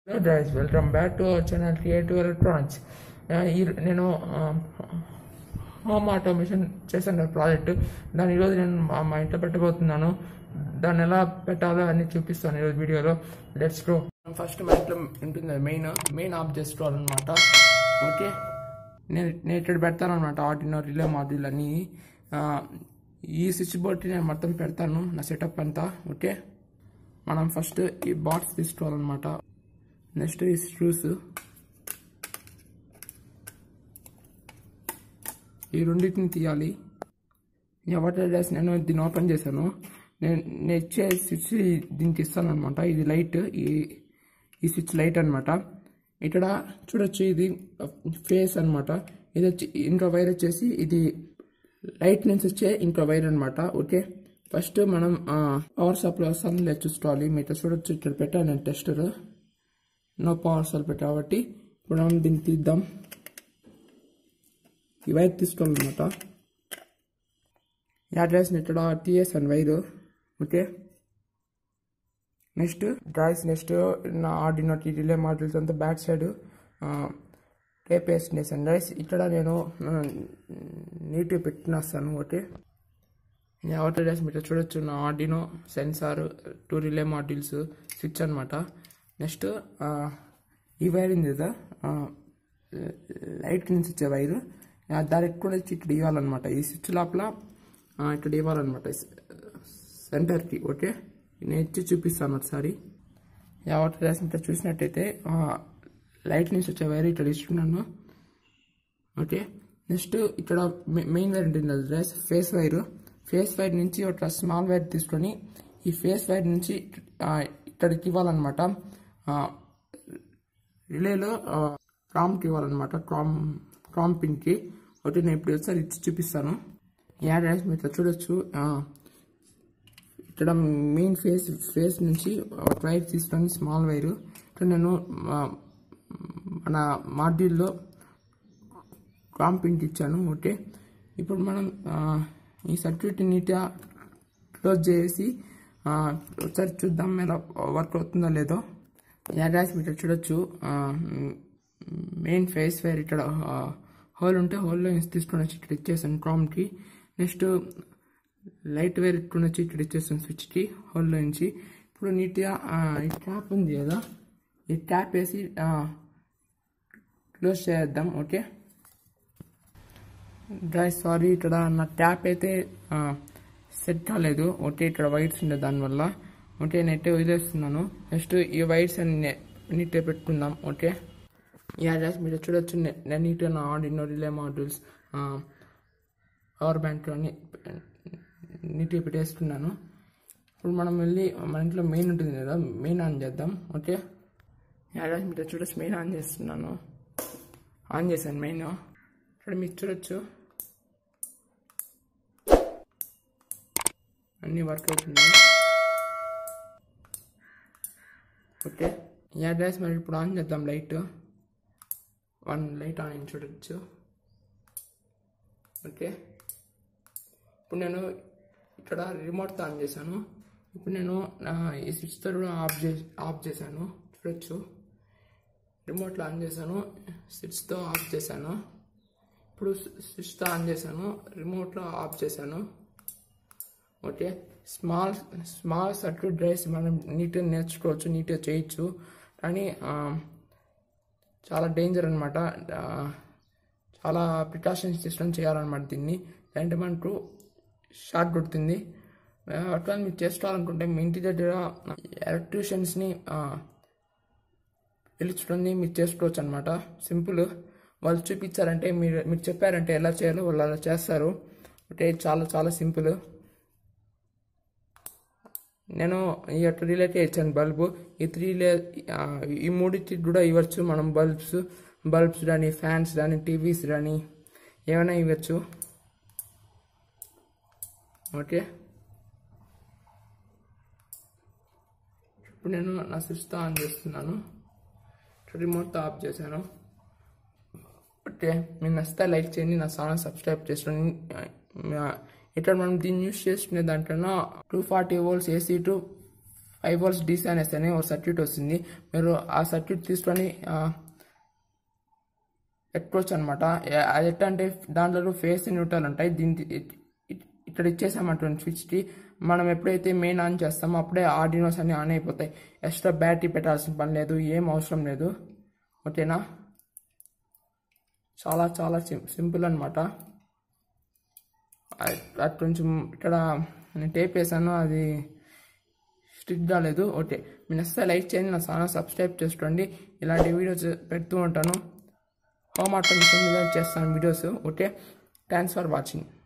hello guys welcome back to our channel creative electronics ఈ నేను home automation చేశాను project దాని ఈరోజు నేను మా- మా ఇంట్లో పెట్టబోతున్నాను దాన్ని ఎలా పెట్టాలో అన్ని చూపిస్తాను ఈరోజు వీడియోలో లెట్స్ గో ఫస్ట్ మా ఇంట్లో ఉంటుంది మెయిన్ మెయిన్ ఆఫ్ చేసుకోవాలన్నమాట ఓకే నేను నేను ఇక్కడ పెడతాను అనమాట ఆర్డినో రిలే మాడ్యూల్ అన్ని ఆ, ఈ స్విచ్ బోర్డ్ నేను మొత్తం పెడతాను నా సెటప్ అంతా ఓకే మనం ఫస్ట్ ఈ బాట్స్ తీసుకోవాలన్నమాట నెక్స్ట్ ఈ స్క్రూస్ ఈ రెండింటిని తీయాలి ఎవటర్ డ్రెస్ నేను దీన్ని ఓపెన్ చేశాను నేను నేను ఇచ్చే స్విచ్ దీనికి ఇస్తాను అనమాట ఇది లైట్ ఈ ఈ స్విచ్ లైట్ అనమాట ఇక్కడ చూడొచ్చు ఇది ఫేస్ అన్నమాట ఇది వచ్చి ఇంకో వైర్ వచ్చేసి ఇది లైట్ నుంచి వచ్చే ఇంకో వైర్ అనమాట ఓకే ఫస్ట్ మనం పవర్ సప్లై వస్తాను లేదు చూసుకోవాలి మీరు చూడొచ్చు ఇక్కడ పెట్టాను నేను టెస్టర్ నో పవర్ సప్లై కాబట్టి ఇప్పుడు మనం దీన్ని తీద్దాం ఈ వైర్ తీసుకోవాలన్నమాట ఈ అడ్రస్ ఇక్కడ తీయేసాను వైరు ఓకే నెక్స్ట్ డ్రాయిస్ నెక్స్ట్ నా ఆర్డినో రిలే మాడ్యూల్స్ అంతా బ్యాక్ సైడ్ టేప్ వేసినేసాను డ్రైస్ ఇక్కడ నేను నీట్గా పెట్టినేస్తాను ఓకే అవుటర్ డ్రెస్ మీరు చూడొచ్చు నా Arduino sensor two relay modules switch అనమాట నెక్స్ట్ ఈ వైర్ ఉంది కదా లైట్ నుంచి వచ్చే వైరు డైరెక్ట్ కూడా వచ్చి ఇక్కడ ఇవ్వాలన్నమాట ఈ స్విచ్ లోపల ఆ, ఇక్కడ ఇవ్వాలన్నమాట సెంటర్కి ఓకే నేను ఇచ్చి చూపిస్తాను ఒకసారి వాటర్ డ్రెస్ ఇక్కడ చూసినట్టయితే ఆ, లైట్ నుంచి వచ్చే వైర్ ఇక్కడ ఇస్తున్నాను ఓకే నెక్స్ట్ ఇక్కడ మె- మెయిన్ వైర్ ఉంటుంది అది డ్రెస్ ఫేస్ వైర్ ఫేస్ వైర్ నుంచి ఒక స్మాల్ వైర్ తీసుకొని ఈ ఫేస్ వైర్ నుంచి ఆ, ఇక్కడికి ఇవ్వాలన్నమాట ఆ, రిలేలో క్రామ్కి ఇవ్వాలన్నమాట క్రామ్ క్రామ్ పిన్కి ఒకటి నేను ఇప్పుడు ఒకసారి ఇచ్చి చూపిస్తాను ఈ అడ్రస్ మీరు ఇక్కడ చూడొచ్చు ఆ, ఇక్కడ మెయిన్ ఫేస్ ఫేస్ నుంచి ఒక వైర్ తీసుకొని స్మాల్ వైర్ ఇక్కడ నేను ఆ, మన మాడ్యూల్లో కాంపింట్ ఇచ్చాను ఓకే ఇప్పుడు మనం ఆ, ఈ సర్క్యూట్ నీట్గా క్లోజ్ చేసి ఆ, ఒకసారి చూద్దాం ఎలా వర్క్ అవుతుందో లేదో యాడాస్ మీరు చూడొచ్చు మెయిన్ ఫేస్ వైర్ ఇక్కడ హోల్ ఉంటే హోల్లో తీసుకొని వచ్చి ఇక్కడ ఇచ్చేసాను క్రామ్కి నెక్స్ట్ లైట్ వైర్ ఇట్టుకుని వచ్చి ఇక్కడ ఇచ్చేసాను స్విచ్కి హోల్లో నుంచి ఇప్పుడు నీట్గా ఆ, ఈ ట్యాప్ ఉంది కదా ఈ ట్యాప్ వేసి క్లోజ్ చేద్దాం ఓకే డ్రై సారీ ఇక్కడ నా ట్యాప్ అయితే సెట్ కాలేదు ఓకే ఇక్కడ వైర్స్ ఉండే దానివల్ల ఓకే నెట్ వదిలేస్తున్నాను నెక్స్ట్ ఈ వైర్స్ అన్ని నీట్గా పెట్టుకుందాం ఓకే ఈ అడ్రస్ మీరు చూడొచ్చు నే- నేను నీట్గా నా Arduino relay modules power bank అన్ని నీట్గా పెట్టేసుకున్నాను ఇప్పుడు మనం వెళ్ళి మన ఇంట్లో మెయిన్ ఉంటుంది కదా మెయిన్ ఆన్ చేద్దాం ఓకే ఈ అడ్రస్ మీరు చూడొచ్చు మెయిన్ ఆన్ చేస్తున్నాను ఆన్ చేశాను మెయిన్ ఇక్కడ మీరు చూడొచ్చు అన్నీ వర్క్ అవుతున్నాయి ఓకే ఈ అడ్రస్ మరి ఇప్పుడు ఆన్ చేద్దాం లైట్ వన్ లైట్ ఆన్ అయింది చూడొచ్చు ఓకే ఇప్పుడు నేను ఇక్కడ రిమోట్తో ఆన్ చేశాను ఇప్పుడు నేను ఆ, ఈ స్విచ్తో కూడా ఆఫ్ చేసి ఆఫ్ చేశాను చూడొచ్చు రిమోట్లో ఆన్ చేశాను స్విచ్తో ఆఫ్ చేశాను ఇప్పుడు స్విచ్తో ఆన్ చేశాను రిమోట్లో ఆఫ్ చేశాను okay small small circuit drives మనం నీట్గా నేర్చుకోవచ్చు నీట్గా చేయొచ్చు కానీ ఆ, చాలా డేంజర్ అనమాట చాలా ప్రికాషన్స్ తీసుకొని చేయాలన్నమాట దీన్ని లేదంటే మనకు షార్ట్ కొడుతుంది అట్లా మీరు చేసుకోవాలనుకుంటే మీ ఇంటి దగ్గర ఎలక్ట్రీషియన్స్ని పిలుచుకొని మీరు చేసుకోవచ్చు అనమాట సింపుల్ వాళ్ళు చూపించారంటే మీరు మీరు చెప్పారంటే ఎలా చేయాలో వాళ్ళు అలా చేస్తారు అంటే చాలా చాలా సింపుల్ నేను ఈ యొక్క రిలేటే ఇచ్చాను బల్బు ఈ త్రీ లే ఆ, ఈ మూడింటికి కూడా ఇవ్వచ్చు మనం బల్బ్స్ బల్బ్స్ కానీ ఫ్యాన్స్ కానీ టీవీస్ కానీ ఏమైనా ఇవ్వచ్చు ఓకే ఇప్పుడు నేను నా స్విచ్తో ఆన్ చేస్తున్నాను రిమోట్తో ఆఫ్ చేశాను ఓకే మీరు నచ్చితే లైక్ చేయండి నా ఛానల్ సబ్స్క్రైబ్ చేసుకోండి ఆ, ఇక్కడ మనం దీన్ని యూస్ చేసుకునే దాంట్లో two forty volts AC to five volts డిసిఎన్ఎస్ అని ఒక సర్క్యూట్ వస్తుంది మీరు ఆ సర్క్యూట్ తీసుకొని ఆ, పెట్టుకోవచ్చు అనమాట అది ఎట్లా అంటే దాంట్లో ఫేస్ న్యూట్రల్ ఉంటాయి దీని ఇక్కడ ఇచ్చేసామంటుంది స్విచ్కి మనం ఎప్పుడైతే మెయిన్ ఆన్ చేస్తామో అప్పుడే ఆర్డినోస్ అన్ని ఆన్ అయిపోతాయి ఎక్స్ట్రా బ్యాటరీ పెట్టాల్సిన పని లేదు ఏం అవసరం లేదు ఓకేనా చాలా చాలా సిం సింపుల్ అనమాట అది కొంచెం ఇక్కడ నేను టేప్ వేసాను అది స్టిక్ కాలేదు ఓకే మీరు నచ్చితే లైక్ చేయండి నా ఛానల్ సబ్స్క్రైబ్ చేసుకోండి ఇలాంటి వీడియోస్ పెడుతూ ఉంటాను హోమ్ ఆటోమేషన్ మీద చేస్తాను videos okay thanks for watching